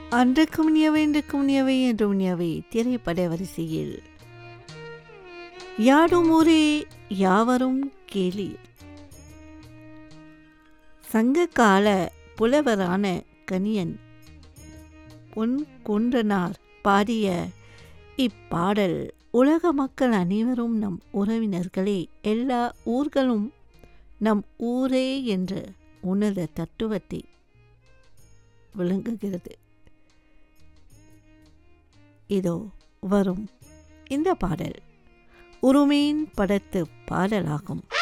அன்றைக்கும் நியவை இன்றைக்கும் நியவை என்றும் நியவை திரைப்பட வரிசையில் யாடும் ஊரே யாவரும் கேளீர் சங்ககால புலவரான கணியன் பொன் குன்றனார் பாடிய இப்பாடல் உலக மக்கள் அனைவரும் நம் உறவினர்களே எல்லா ஊர்களும் நம் ஊரே என்ற உணர்ந்த தத்துவத்தை விளங்குகிறது இதோ வரும் இந்த பாடல் உருமேன் படத்து பாடலாகும்